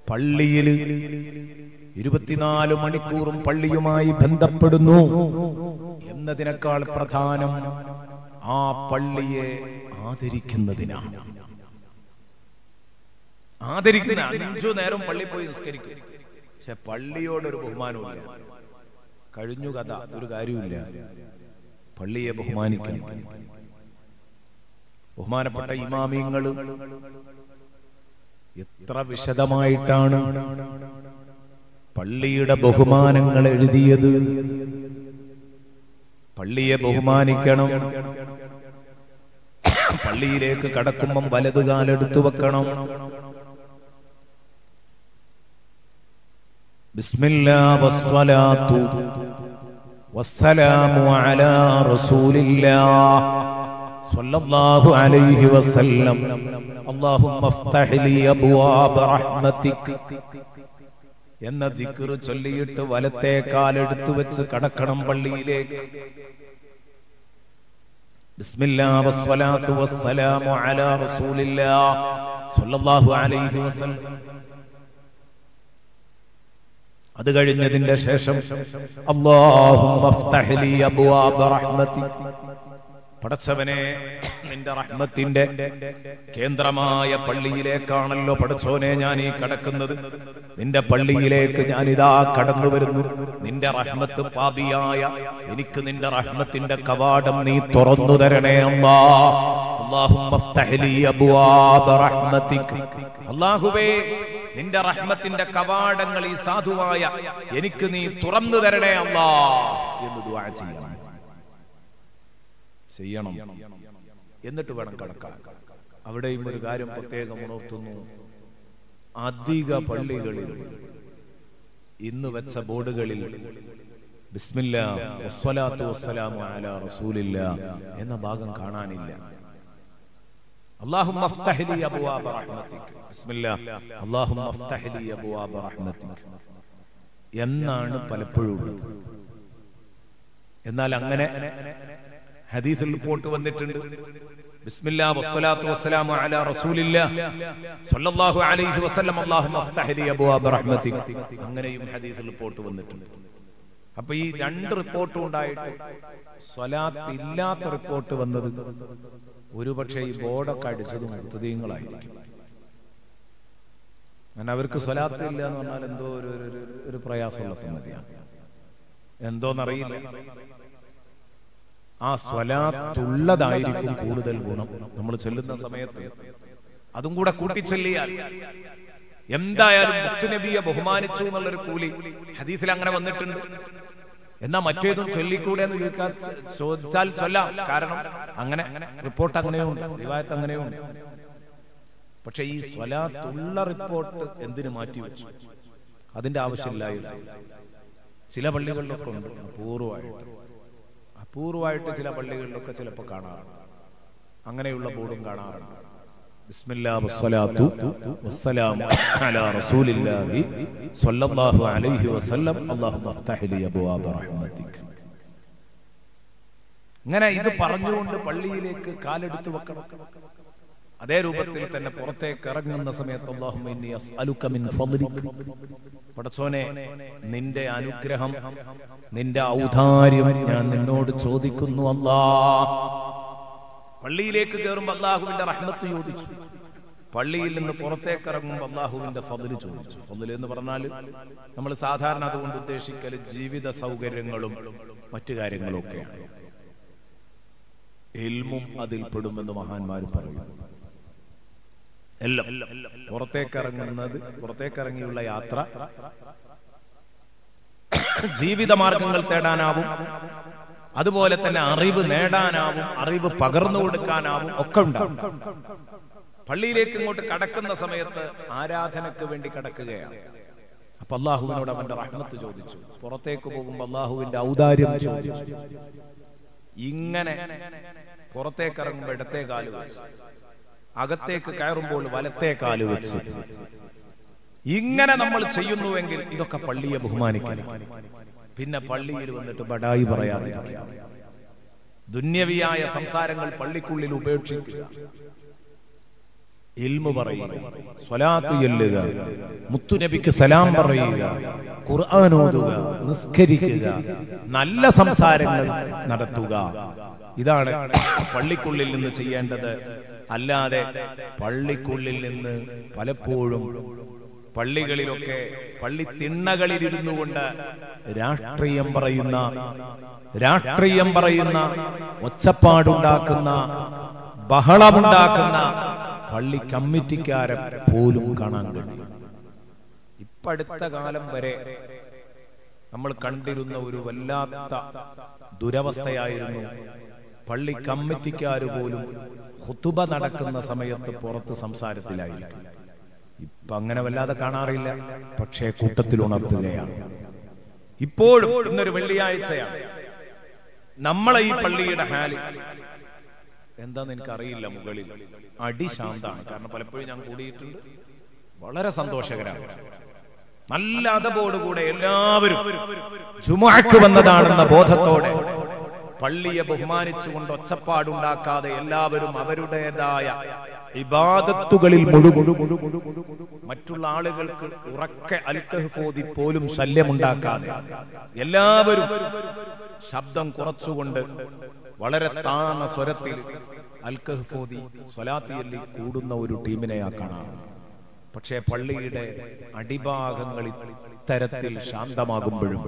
പള്ളിയിൽ ഇരുപത്തിനാല് മണിക്കൂറും പള്ളിയുമായി ബന്ധപ്പെടുന്നു എന്നതിനേക്കാൾ പ്രധാനം ആ പള്ളിയെ ആദരിക്കുന്നതിനാണ് ആദരിക്കുന്ന അഞ്ചു നേരം പള്ളി പോയി നിസ്കരിക്കും പക്ഷെ പള്ളിയോടൊരു ബഹുമാനമില്ല കഴിഞ്ഞു കഥ ഒരു കാര്യമില്ല പള്ളിയെ ബഹുമാനിക്കണം ബഹുമാനപ്പെട്ട ഇമാമിങ്ങൾ എത്ര വിശദമായിട്ടാണ് പള്ളിയുടെ ബഹുമാനങ്ങൾ എഴുതിയത് പള്ളിയെ ബഹുമാനിക്കണം പള്ളിയിലേക്ക് കടക്കുമ്പം വലതു കാലെടുത്തു വെക്കണം ബിസ്മില്ലാ വസ്സലാത്തു വസ്സലാമു അലാ റസൂലില്ലാ സ്വല്ലല്ലാഹു അലൈഹി വസല്ലം അല്ലാഹുമ്മ അഫ്തഹ് ലി അബ്വാബ റഹ്മതിക് എന്ന ദിക്റ് ചൊല്ലിയിട്ട് വലത്തെ കാലെടുത്തു വെച്ച് കടക്കണം പള്ളിയിലേക്ക് ബിസ്മില്ലാ വസ്സലാത്തു വസ്സലാമു അലാ റസൂലില്ലാ സ്വല്ലല്ലാഹു അലൈഹി വസല്ലം അത് കഴിഞ്ഞതിന്റെ ശേഷം അല്ലാഹുമ്മ അഫ്തഹ് ലി അബ്വാബ റഹ്മതിക് പടച്ചവനെ നിന്റെ റഹ്മത്തിന്റെ കേന്ദ്രമായ പള്ളിയിലേക്കാണല്ലോ പടച്ചോനെ ഞാൻ ഈ കടക്കുന്നത് നിന്റെ പള്ളിയിലേക്ക് ഞാൻ ഇതാ കടന്നു വരുന്നു നിന്റെ റഹ്മത്ത് പാപിയായ എനിക്ക് നിന്റെ റഹ്മത്തിന്റെ കവാടം നീ തുറന്നു തരണേ അല്ലാ അല്ലാഹുമ്മ അഫ്തഹ് ലി അബ്വാബ റഹ്മതിക് അല്ലാഹുവേ നിന്റെ റഹ്മത്തിന്റെ കവാടങ്ങൾ ഈ സാധുവായ എനിക്ക് നീ തുറന്നു തരണേ അല്ലാ എന്ന് ദുആ ചെയ്യണം ചെയ്യണം എന്നിട്ട് വേണം കടക്കാൻ അവിടെയും ഒരു കാര്യം പ്രത്യേകം ഉണർത്തുന്നു അധിക പള്ളികളിൽ ഇന്ന് വെച്ച ബോർഡുകളിൽ ബിസ്മില്ല വസ്സലാത്തു വസ്സലാമു അലാ റസൂലില്ല എന്ന ഭാഗം കാണാനില്ല اللهم افتح لي ابواب رحمتك بسم الله اللهم افتح لي ابواب رحمتك എന്നാണ് പലപ്പോഴും ഉള്ളത് എന്നാൽ അങ്ങനെ ഹദീസിൽ റിപ്പോർട്ട് വന്നിട്ടുണ്ട് ബിസ്മില്ലാ വസ്സലാത്തു വസ്സലാമു അലാ റസൂലില്ലാ സ്വല്ലല്ലാഹു അലൈഹി വസല്ലം അല്ലാഹുമ്മ അഫ്തഹ് ലി അബ്വാബ റഹ്മതിക് അങ്ങനെയും ഹദീസിൽ റിപ്പോർട്ട് വന്നിട്ടുണ്ട് അപ്പൊ ഈ രണ്ട് റിപ്പോർട്ടും ഉണ്ടായിട്ട് സ്വലാത്ത് ഇല്ലാത്ത റിപ്പോർട്ട് വന്നത് ഒരുപക്ഷെ ഈ ബോർഡൊക്കെ അടിച്ചത് മുക്തദീയങ്ങളായിരിക്കും അങ്ങനെ അവർക്ക് സ്വലാത്ത് ഇല്ല എന്ന് പറഞ്ഞാൽ എന്തോ ഒരു ഒരു- ഒരു- ഒരു പ്രയാസമുള്ള സംഗതിയാണ് എന്തോന്നറിയില്ല ആ സ്വലാത്തുള്ളതായിരിക്കും കൂടുതൽ ഗുണം നമ്മൾ ചെല്ലുന്ന സമയത്ത് അതും കൂടെ കൂട്ടിച്ചൊല്ലിയാൽ എന്തായാലും മുത്തുനബിയെ ബഹുമാനിച്ചു എന്നുള്ളൊരു കൂലി ഹദീസിൽ അങ്ങനെ വന്നിട്ടുണ്ട് എന്നാ മറ്റേതും ചൊല്ലിക്കൂടെ എന്ന് ചോദിക്കാൻ ചോദിച്ചാൽ ചൊല്ലാം കാരണം അങ്ങനെ റിപ്പോർട്ട് അങ്ങനെയുണ്ട് റിവായത്ത് അങ്ങനെയുണ്ട് പക്ഷെ ഈ സ്വലാത്തുള്ള റിപ്പോർട്ട് എന്തിനു മാറ്റിവെച്ചു അതിന്റെ ആവശ്യമില്ലായിരുന്നു ചില പള്ളികളിലൊക്കെ ഉണ്ട് അപൂർവമായിട്ട് അപൂർവമായിട്ട് ചില പള്ളികളിലൊക്കെ ചിലപ്പോൾ കാണാറുണ്ട് അങ്ങനെയുള്ള ബോർഡും കാണാറുണ്ട് ബിസ്മില്ലാ വസ്സലാത്തു വസ്സലാമു അലാ റസൂലില്ലാഹി സ്വല്ലല്ലാഹു അലൈഹി വസല്ലം അല്ലാഹുമ്മ അഫ്തഹ് ലി അബ്വാബ റഹ്മതിക് ഇങ്ങനെ ഇത് പറഞ്ഞുകൊണ്ട് പള്ളിയിലേക്ക് കാലെടുത്തു വെക്കണം അതേ രൂപത്തിൽ തന്നെ പുറത്തേക്ക് ഇറങ്ങുന്ന സമയത്ത് അല്ലാഹുമ്മ ഇന്നി അസ്അലുക മിൻ ഫദ്ലിക് പടച്ചോനെ നിന്റെ അനുഗ്രഹം നിന്റെ ഔദാര്യം ഞാൻ നിന്നോട് ചോദിക്കുന്നു അല്ലാ പള്ളിയിലേക്ക് കയറുമ്പോൾ അള്ളാഹുവിന്റെ റഹ്മത്ത് ചോദിച്ചു പള്ളിയിൽ നിന്ന് പുറത്തേക്ക് ഇറങ്ങുമ്പോൾ അള്ളാഹുവിന്റെ ഫതില് ചോദിച്ചു ഫതില് എന്ന് പറഞ്ഞാൽ നമ്മൾ സാധാരണ അതുകൊണ്ട് ഉദ്ദേശിക്കൽ ജീവിത സൗകര്യങ്ങളും മറ്റു കാര്യങ്ങളും ഒക്കെയാണ് എൽമും അതിൽ പെടുമെന്ന് മഹാന്മാർ പറയുന്നു എല്ലാം പുറത്തേക്ക് ഇറങ്ങുന്നത് പുറത്തേക്ക് ഇറങ്ങിയുള്ള യാത്ര ജീവിത മാർഗങ്ങൾ തേടാനാവും അതുപോലെ തന്നെ അറിവ് നേടാനാവും അറിവ് പകർന്നു കൊടുക്കാനാവും ഒക്കെ ഉണ്ടാവും പള്ളിയിലേക്ക് ഇങ്ങോട്ട് കടക്കുന്ന സമയത്ത് ആരാധനക്ക് വേണ്ടി കടക്കുകയാണ് അപ്പൊ അള്ളാഹുവിനോട് അവന്റെ റഹ്മത്ത് ചോദിച്ചു പുറത്തേക്ക് പോകുമ്പോൾ അള്ളാഹുവിന്റെ ഔദാര്യം ചോദിച്ചു ഇങ്ങനെ പുറത്തേക്ക് ഇറങ്ങുമ്പോൾ ഇടത്തെ കാല് വെച്ച് അകത്തേക്ക് കയറുമ്പോൾ വലത്തെ കാല് വെച്ച് ഇങ്ങനെ നമ്മൾ ചെയ്യുന്നുവെങ്കിൽ ഇതൊക്കെ പള്ളിയെ ബഹുമാനിക്കണം പിന്നെ പള്ളിയിൽ വന്നിട്ട് ബഡായി പറയാതിരിക്കുക ദുന്യവിയായ സംസാരങ്ങൾ പള്ളിക്കുള്ളിൽ ഉപേക്ഷിക്കുക ഇൽമു പറയുക സ്വലാത്ത് ചെല്ലുക മുത്തുനബിക്ക് സലാം പറയുക ഖുർആൻ ഓതുക നിസ്കരിക്കുക നല്ല സംസാരങ്ങൾ നടത്തുക ഇതാണ് പള്ളിക്കുള്ളിൽ നിന്ന് ചെയ്യേണ്ടത് അല്ലാതെ പള്ളിക്കുള്ളിൽ നിന്ന് പലപ്പോഴും പള്ളികളിലൊക്കെ പള്ളി തിണ്ണകളിൽ ഇരുന്നു കൊണ്ട് രാഷ്ട്രീയം പറയുന്ന രാഷ്ട്രീയം പറയുന്ന ഒച്ചപ്പാടുണ്ടാക്കുന്ന ബഹളമുണ്ടാക്കുന്ന പള്ളി കമ്മിറ്റിക്കാരെ പോലും കാണാൻ കഴിയും ഇപ്പടുത്ത കാലം വരെ നമ്മൾ കണ്ടിരുന്ന ഒരു വല്ലാത്ത ദുരവസ്ഥയായിരുന്നു പള്ളി കമ്മിറ്റിക്കാർ പോലും ഹുതുബ നടക്കുന്ന സമയത്ത് പുറത്ത് സംസാരത്തിലായിരിക്കും ഇപ്പൊ അങ്ങനെ വല്ലാതെ കാണാറില്ല പക്ഷേ കൂട്ടത്തിൽ ഉണർത്തുകയാണ് ഇപ്പോഴും ഇന്നൊരു വെള്ളിയാഴ്ചയാണ് നമ്മളെ ഈ പള്ളിയുടെ ഹാല് എന്താന്ന് എനിക്ക് അറിയില്ല മുകളിൽ അടി ശാന്താണ് കാരണം പലപ്പോഴും ഞാൻ കൂടിയിട്ടുണ്ട് വളരെ സന്തോഷകരമാണ് നല്ല അതബോടുകൂടെ എല്ലാവരും ജുമാക്ക് വന്നതാണെന്ന ബോധത്തോടെ പള്ളിയെ ബഹുമാനിച്ചുകൊണ്ട് ഒച്ചപ്പാടുണ്ടാക്കാതെ എല്ലാവരും അവരുടേതായ ഇബാദത്തുകളിൽ മുഴുകും മറ്റുള്ള ആളുകൾക്ക് ഉറക്കെ അൽക്കഹ്ഫോദി പോലും ശല്യമുണ്ടാക്കാതെ എല്ലാവരും ശബ്ദം കുറച്ചുകൊണ്ട് വളരെ താണ സ്വരത്തിൽ അൽക്കഹ്ഫോദി സ്വലാത്തിയല്ലി കൂടുന്ന ഒരു ടീമിനെ ആ കാണാം പക്ഷേ പള്ളിയുടെ അടിഭാഗങ്ങൾ ഇത്തരത്തിൽ ശാന്തമാകുമ്പോഴും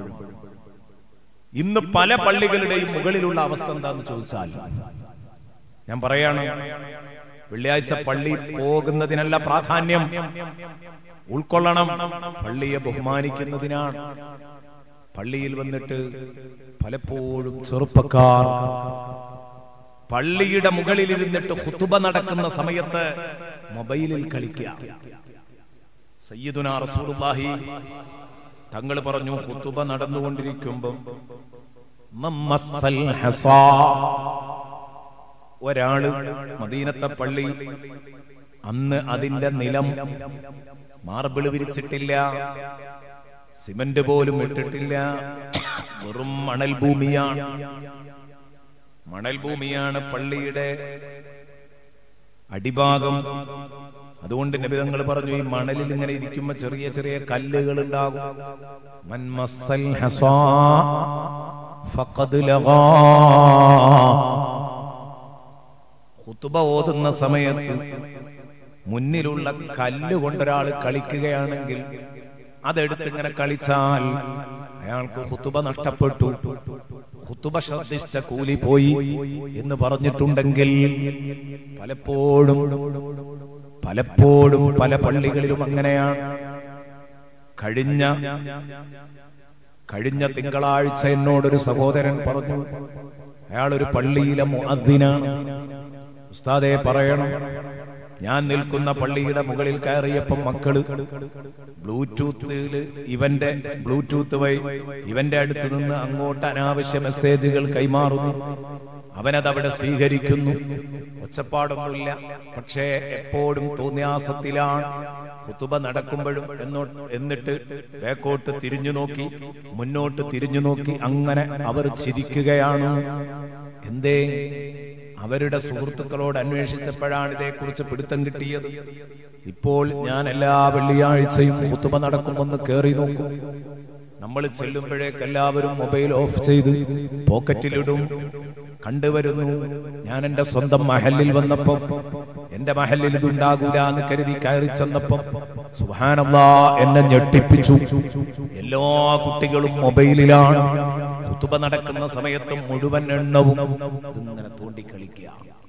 ഇന്ന് പല പള്ളികളുടെയും മുകളിലുള്ള അവസ്ഥ എന്താന്ന് ചോദിച്ചാൽ ഞാൻ പറയാണ് വെള്ളിയാഴ്ച പള്ളി പോകുന്നതിനല്ല പ്രാധാന്യം ഉൾക്കൊള്ളണം പള്ളിയെ ബഹുമാനിക്കുന്നതിനാണ് പള്ളിയിൽ വന്നിട്ട് പലപ്പോഴും ചെറുപ്പക്കാർ പള്ളിയുടെ മുകളിൽ ഇരുന്നിട്ട് ഹുത്തുബ നടക്കുന്ന സമയത്ത് മൊബൈലിൽ കളിക്കുക സയ്യിദുന റസൂലുള്ളാഹി തങ്ങൾ പറഞ്ഞു ഹുത്തുബ നടന്നുകൊണ്ടിരിക്കുമ്പം മമ്മസ്സൽ ഹസാ. ഒരാള് മദീനത്തെ പള്ളി അന്ന് അതിന്റെ നിലം മാർബിള് വിരിച്ചിട്ടില്ല സിമന്റ് പോലും ഇട്ടിട്ടില്ല വെറും മണൽ ഭൂമിയാണ് മണൽ ഭൂമിയാണ് പള്ളിയുടെ അടിഭാഗം അതുകൊണ്ട് നബിതങ്ങൾ പറഞ്ഞു ഈ മണലിൽ ഇങ്ങനെ ഇരിക്കുമ്പോ ചെറിയ ചെറിയ കല്ലുകൾ ഉണ്ടാകും മൻ മസ്സൽ ഹസാ ഫഖദ് ലഗാ. ഖുതുബ ഓതുന്ന സമയത്ത് മുന്നിലുള്ള കല്ല് കൊണ്ടൊരാൾ കളിക്കുകയാണെങ്കിൽ അതെടുത്ത് ഇങ്ങനെ കളിച്ചാൽ അയാൾക്ക് ഹുത്തുബ നഷ്ടപ്പെട്ടു ഹുത്തുബ ശ്രദ്ധിച്ച കൂലി പോയി എന്ന് പറഞ്ഞിട്ടുണ്ടെങ്കിൽ പലപ്പോഴും പലപ്പോഴും പല പള്ളികളിലും അങ്ങനെയാണ് കഴിഞ്ഞ കഴിഞ്ഞ തിങ്കളാഴ്ച എന്നോടൊരു സഹോദരൻ പറഞ്ഞു അയാൾ ഒരു പള്ളിയിലെ മുഅദ്ദിനാണ് ഉസ്താദെ പറയണം ഞാൻ നിൽക്കുന്ന പള്ളിയുടെ മുകളിൽ കയറിയപ്പം മക്കള് ബ്ലൂടൂത്തിൽ ഇവന്റെ ബ്ലൂടൂത്ത് വഴി ഇവന്റെ അടുത്ത് നിന്ന് അങ്ങോട്ട് അനാവശ്യ മെസ്സേജുകൾ കൈമാറുന്നു അവനത് അവിടെ സ്വീകരിക്കുന്നു ഒച്ചപ്പാടൊന്നുമില്ല പക്ഷേ എപ്പോഴും തോന്നിയാസത്തിലാണ് കുത്തുബ നടക്കുമ്പോഴും എന്നോ എന്നിട്ട് ബേക്കോട്ട് തിരിഞ്ഞു നോക്കി മുന്നോട്ട് തിരിഞ്ഞു നോക്കി അങ്ങനെ അവർ ചിരിക്കുകയാണ് എന്തേ അവരുടെ സുഹൃത്തുക്കളോട് അന്വേഷിച്ചപ്പോഴാണ് ഇതേക്കുറിച്ച് പിടുത്തം കിട്ടിയത് ഇപ്പോൾ ഞാൻ എല്ലാ വെള്ളിയാഴ്ചയും കുത്തുബ നടക്കുമെന്ന് കയറി നോക്കും നമ്മൾ ചെല്ലുമ്പോഴേക്ക് എല്ലാവരും മൊബൈൽ ഓഫ് ചെയ്ത് പോക്കറ്റിലിടും കണ്ടുവരുന്നു ഞാൻ എന്റെ സ്വന്തം മഹലിൽ വന്നപ്പം എന്റെ മഹലിൽ ഇതുണ്ടാകൂല എന്ന് കരുതി കയറി ചെന്നപ്പം സുഹാനല്ലാ എന്നെ ഞെട്ടിപ്പിച്ചു എല്ലാ കുട്ടികളും മൊബൈലിലാണ് കുത്തുബ നടക്കുന്ന സമയത്ത് മുഴുവൻ എണ്ണവും ഇതിങ്ങനെ തോണ്ടിക്കളിക്കുക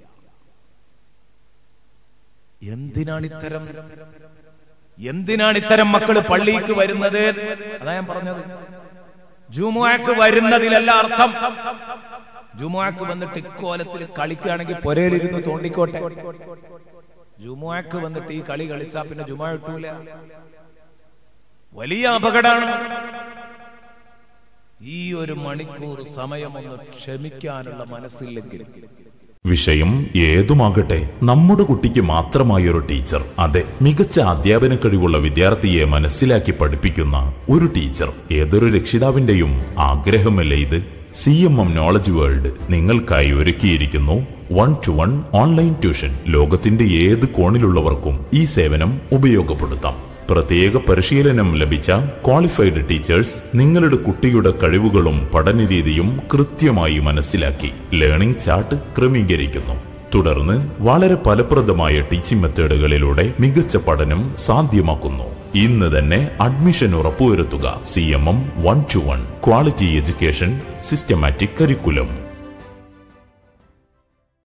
എന്തിനാണ് ഇത്തരം എന്തിനാണ് ഇത്തരം മക്കൾ പള്ളിക്ക് വരുന്നത് അതാ ഞാൻ പറഞ്ഞത് ജുമുഅക്ക് വരുന്നതിലല്ല അർത്ഥം ജുമുഅക്ക് വന്നിട്ട് ഇക്കോലത്തിൽ കളിക്കുകയാണെങ്കിൽ പൊരയിലിരുന്ന് തോണ്ടിക്കോട്ടെ ജുമുഅക്ക് വന്നിട്ട് ഈ കളി കളിച്ചാ പിന്നെ ജുമുഅ കിട്ടൂല വലിയ അപകടമാണ് ഈ ഒരു മണിക്കൂർ സമയമൊന്ന് ക്ഷമിക്കാനുള്ള മനസ്സില്ലെങ്കിൽ വിഷയം ഏതുമാകട്ടെ നമ്മുടെ കുട്ടിക്ക് മാത്രമായി ഒരു ടീച്ചർ അതെ മികച്ച അധ്യാപന കഴിവുള്ള വിദ്യാർത്ഥിയെ മനസ്സിലാക്കി പഠിപ്പിക്കുന്ന ഒരു ടീച്ചർ ഏതൊരു രക്ഷിതാവിന്റെയും ആഗ്രഹമല്ലേ ഇത് C M M knowledge world നിങ്ങൾക്കായി ഒരുക്കിയിരിക്കുന്നു one to one online tuition ലോകത്തിന്റെ ഏത് കോണിലുള്ളവർക്കും ഈ സേവനം ഉപയോഗപ്പെടുത്താം പ്രത്യേക പരിശീലനം ലഭിച്ച ക്വാളിഫൈഡ് ടീച്ചേഴ്സ് നിങ്ങളുടെ കുട്ടിയുടെ കഴിവുകളും പഠനരീതിയും കൃത്യമായി മനസ്സിലാക്കി ലേണിംഗ് ചാർട്ട് ക്രമീകരിക്കുന്നു തുടർന്ന് വളരെ ഫലപ്രദമായ ടീച്ചിങ് മെത്തേഡുകളിലൂടെ മികച്ച പഠനം സാധ്യമാക്കുന്നു ഇന്ന് തന്നെ അഡ്മിഷൻ ഉറപ്പുവരുത്തുക C M M one to one quality education സിസ്റ്റമാറ്റിക് കരിക്കുലം